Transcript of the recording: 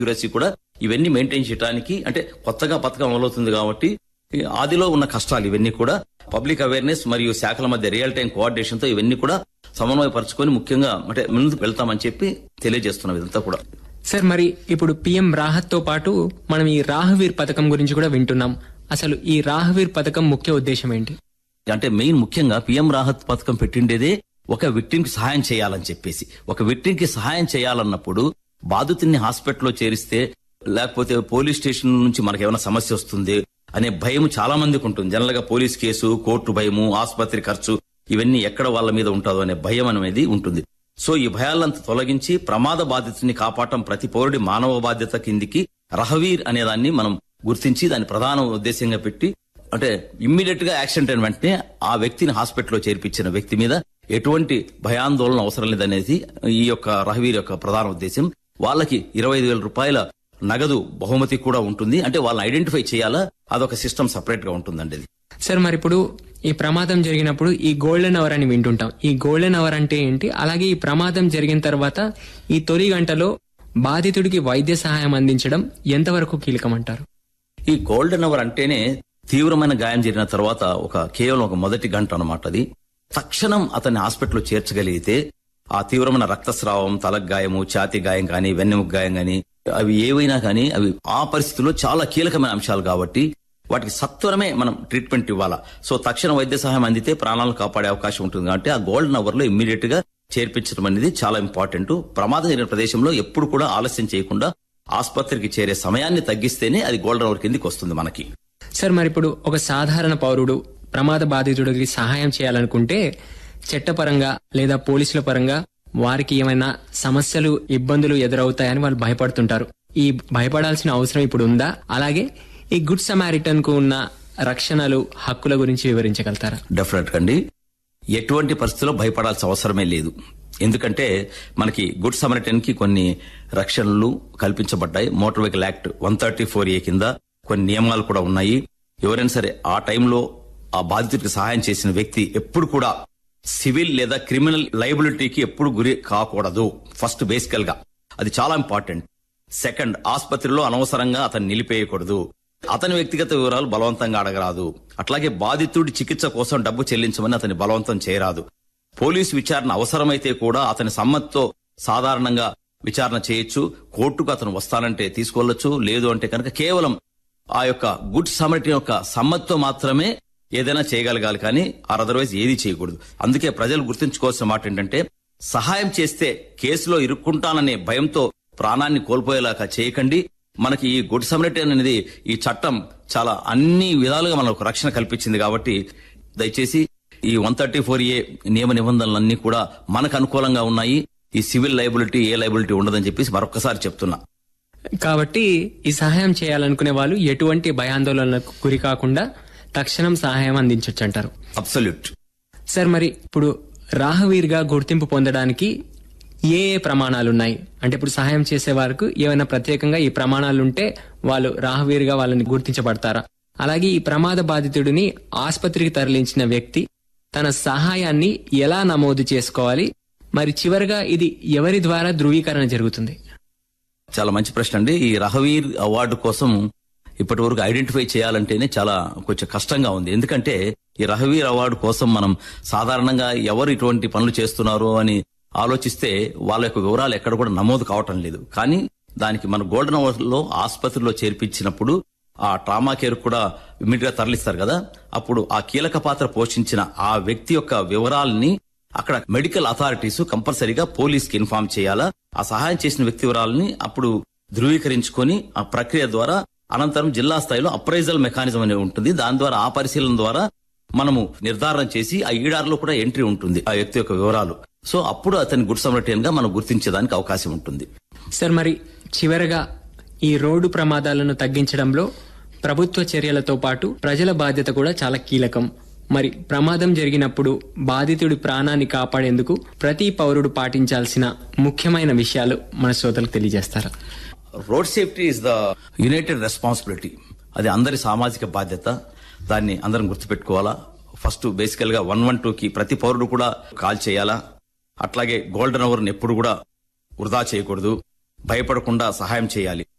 accuracy కూడా ఇవన్నీ maintain చేయడానికి అంటే కొత్తగా పథకం అమలవుతుంది కాబట్టి ఈ ఆదిలో ఉన్న కష్టాలు ఇవన్నీ కూడా పబ్లిక్ అవేర్నెస్ మరియు శాఖల మధ్య రియల్ టైం కోఆర్డినేషన్ తో ఇవన్నీ కూడా సమన్వయపరచుకొని ముఖ్యంగా అంటే ముందుకు వెళ్తామని చెప్పి తెలియజేస్తున్నాం ఇదంతా కూడా సార్ మరి ఇప్పుడు పిఎం రాహత్ తో పాటు మనం ఈ రాహవీర్ పథకం గురించి కూడా వింటున్నాం అసలు ఈ రాహవీర్ పథకం ముఖ్య ఉద్దేశం ఏంటి అంటే మెయిన్ ముఖ్యంగా పిఎం రాహత్ పథకం పెట్టిండేదే ఒక victim కి సహాయం చేయాలని చెప్పేసి ఒక victim కి సహాయం చేయాలన్నప్పుడు బాధితుడిని హాస్పిటల్లో చేరిస్తే లేకపోతే పోలీస్ స్టేషన్ నుంచి మనకు ఏమైనా సమస్య వస్తుంది అనే భయం చాలా మందికి ఉంటుంది జనరల్ గా పోలీస్ కేసు కోర్టు భయము ఆసుపత్రి ఖర్చు ఇవన్నీ ఎక్కడ వాళ్ళ మీద ఉంటుందో అనే భయం అనేది ఉంటుంది సో ఈ భయాలంతా తొలగించి ప్రమాద బాధితుని కాపాడటం ప్రతి పౌరుడి మానవ బాధ్యత కిందికి రహవీర్ అనే దాన్ని మనం గుర్తించి దాని ప్రధాన ఉద్దేశంగా పెట్టి అంటే ఇమ్మీడియట్ గా యాక్సిడెంట్ అయిన వెంటనే ఆ వ్యక్తిని హాస్పిటల్లో చేర్పించిన వ్యక్తి మీద ఎటువంటి భయాందోళన అవసరం లేదనేది ఈ యొక్క రహవీర్ యొక్క ప్రధాన ఉద్దేశం వాళ్ళకి ఇరవై ఐదు వేల రూపాయల నగదు బహుమతి కూడా ఉంటుంది అంటే వాళ్ళని ఐడెంటిఫై చేయాలా అదొక సిస్టమ్ సపరేట్ గా ఉంటుందండి ఇది సార్ మరి ఇప్పుడు ఈ ప్రమాదం జరిగినప్పుడు ఈ గోల్డెన్ అవర్ అని వింటుంటాం ఈ గోల్డెన్ అవర్ అంటే ఏంటి అలాగే ఈ ప్రమాదం జరిగిన తర్వాత ఈ తొలి గంటలో బాధితుడికి వైద్య సహాయం అందించడం ఎంతవరకు కీలకం అంటారు ఈ గోల్డెన్ అవర్ అంటేనే తీవ్రమైన గాయం జరిగిన తర్వాత ఒక కేవలం ఒక మొదటి గంట అన్నమాట అది తక్షణం అతన్ని హాస్పిటల్లో చేర్చగలిగితే ఆ తీవ్రమైన రక్తస్రావం తలకు గాయము ఛాతి గాయం కానీ వెన్నెముక గాయం కానీ అవి ఏవైనా కానీ అవి ఆ పరిస్థితుల్లో చాలా కీలకమైన అంశాలు కాబట్టి వాటికి సత్వరమే మనం ట్రీట్మెంట్ ఇవ్వాలా సో తక్షణ వైద్య సహాయం అందితే ప్రాణాలను కాపాడే అవకాశం ఉంటుంది కాబట్టి ఆ గోల్డెన్ అవర్ లో ఇమ్మీడియట్ గా చేర్పించడం అనేది చాలా ఇంపార్టెంట్ ప్రమాదం జరిగిన ప్రదేశంలో ఎప్పుడు కూడా ఆలస్యం చేయకుండా ఆసుపత్రికి చేరే సమయాన్ని తగ్గిస్తేనే అది గోల్డెన్ అవర్ కిందికి వస్తుంది మనకి సార్ మరి ఇప్పుడు ఒక సాధారణ పౌరుడు ప్రమాద బాధితుడికి సహాయం చేయాలనుకుంటే చట్టపరంగా లేదా పోలీసుల పరంగా వారికి ఏమైనా సమస్యలు ఇబ్బందులు ఎదురవుతాయని వాళ్ళు భయపడుతుంటారు ఈ భయపడాల్సిన అవసరం ఇప్పుడు ఉందా అలాగే ఈ గుడ్ సమారిటన్ కు ఉన్న రక్షణలు హక్కుల గురించి వివరించగలుగుతారా డెఫినెట్ అండి ఎటువంటి పరిస్థితుల్లో భయపడాల్సిన అవసరమే లేదు ఎందుకంటే మనకి గుడ్ సమరిటన్ కి కొన్ని రక్షణలు కల్పించబడ్డాయి motor vehicle act one thirty four A కింద కొన్ని నియమాలు కూడా ఉన్నాయి ఎవరైనా సరే ఆ టైంలో ఆ బాధితుడికి సహాయం చేసిన వ్యక్తి ఎప్పుడు కూడా సివిల్ లేదా క్రిమినల్ లైబిలిటీకి ఎప్పుడు గురి కాకూడదు ఫస్ట్ బేసికల్ గా అది చాలా ఇంపార్టెంట్ సెకండ్ ఆసుపత్రిలో అనవసరంగా అతన్ని నిలిపేయకూడదు అతని వ్యక్తిగత వివరాలు బలవంతంగా అడగరాదు అట్లాగే బాధితుడి చికిత్స కోసం డబ్బు చెల్లించమని అతని బలవంతం చేయరాదు పోలీసు విచారణ అవసరమైతే కూడా అతని సమ్మతితో సాధారణంగా విచారణ చేయొచ్చు కోర్టుకు అతను వస్తానంటే తీసుకెళ్లొచ్చు లేదు అంటే కనుక కేవలం ఆ యొక్క గుడ్ సమరిటీ యొక్క సమ్మతితో మాత్రమే ఏదైనా చేయగలగాలి కానీ ఆర్ అదర్వైజ్ ఏది చేయకూడదు అందుకే ప్రజలు గుర్తుంచుకోవాల్సిన మాట ఏంటంటే సహాయం చేస్తే కేసులో ఇరుక్కుంటాననే భయంతో ప్రాణాన్ని కోల్పోయేలాగా చేయకండి మనకి ఈ గుడ్ సమరిటీ అనేది ఈ చట్టం చాలా అన్ని విధాలుగా మనకు రక్షణ కల్పించింది కాబట్టి దయచేసి ఈ వన్ థర్టీ ఫోర్ ఏ నియమ నిబంధనలన్నీ కూడా మనకు అనుకూలంగా ఉన్నాయి ఈ సివిల్ లైబిలిటీ ఏ లైబిలిటీ ఉండదని చెప్పేసి మరొకసారి చెప్తున్నా కాబట్టి ఈ సహాయం చేయాలనుకునే వాళ్ళు ఎటువంటి భయాందోళనలకు గురి కాకుండా తక్షణం సహాయం అందించవచ్చు అంటారు అబ్సల్యూట్ సార్ మరి ఇప్పుడు రాహవీర్గా గుర్తింపు పొందడానికి ఏ ఏ ప్రమాణాలు ఉన్నాయి అంటే ఇప్పుడు సహాయం చేసే వారికి ఏమైనా ప్రత్యేకంగా ఈ ప్రమాణాలు ఉంటే వాళ్ళు రాహవీర్గా వాళ్ళని గుర్తించబడతారా అలాగే ఈ ప్రమాద బాధితుడిని ఆసుపత్రికి తరలించిన వ్యక్తి తన సహాయాన్ని ఎలా నమోదు చేసుకోవాలి మరి చివరిగా ఇది ఎవరి ద్వారా ధృవీకరణ జరుగుతుంది చాలా మంచి ప్రశ్న అండి ఈ రహవీర్ అవార్డు కోసం ఇప్పటి వరకు ఐడెంటిఫై చేయాలంటేనే చాలా కొంచెం కష్టంగా ఉంది ఎందుకంటే ఈ రహవీర్ అవార్డు కోసం మనం సాధారణంగా ఎవరు ఇటువంటి పనులు చేస్తున్నారు అని ఆలోచిస్తే వాళ్ళ యొక్క వివరాలు ఎక్కడ కూడా నమోదు కావటం లేదు కానీ దానికి మన గోల్డెన్ అవర్ లో ఆసుపత్రిలో చేర్పించినప్పుడు ఆ ట్రామా కేర్ కూడా ఇమీడియట్ గా తరలిస్తారు కదా అప్పుడు ఆ కీలక పాత్ర పోషించిన ఆ వ్యక్తి యొక్క వివరాలని అక్కడ మెడికల్ అథారిటీస్ కంపల్సరీగా పోలీస్ కి ఇన్ఫార్మ్ చేయాలా ఆ సహాయం చేసిన వ్యక్తి వివరాలని అప్పుడు ధృవీకరించుకొని ఆ ప్రక్రియ ద్వారా అనంతరం జిల్లా స్థాయిలో అప్రైజల్ మెకానిజం అనేది ఉంటుంది దాని ద్వారా ఆ పరిశీలన ద్వారా మనము నిర్ధారణ చేసి ఆ ఈడార్లో కూడా ఎంట్రీ ఉంటుంది ఆ వ్యక్తి యొక్క వివరాలు సో అప్పుడు అతని గుడ్ సమరటియన్ గా మనం గుర్తించేదానికి అవకాశం ఉంటుంది సార్ మరి చివరగా ఈ రోడ్డు ప్రమాదాలను తగ్గించడంలో ప్రభుత్వ చర్యలతో పాటు ప్రజల బాధ్యత కూడా చాలా కీలకం మరి ప్రమాదం జరిగినప్పుడు బాధితుడి ప్రాణాన్ని కాపాడేందుకు ప్రతి పౌరుడు పాటించాల్సిన ముఖ్యమైన విషయాలు మన శ్రోతలకు తెలియజేస్తారా road safety is the united responsibility అది అందరి సామాజిక బాధ్యత దాన్ని అందరం గుర్తుపెట్టుకోవాలా ఫస్ట్ బేసికల్ గా వన్ వన్ టూ కి ప్రతి పౌరుడు కూడా కాల్ చేయాలా అట్లాగే గోల్డెన్ అవర్ ఎప్పుడు కూడా వృధా చేయకూడదు భయపడకుండా సహాయం చేయాలి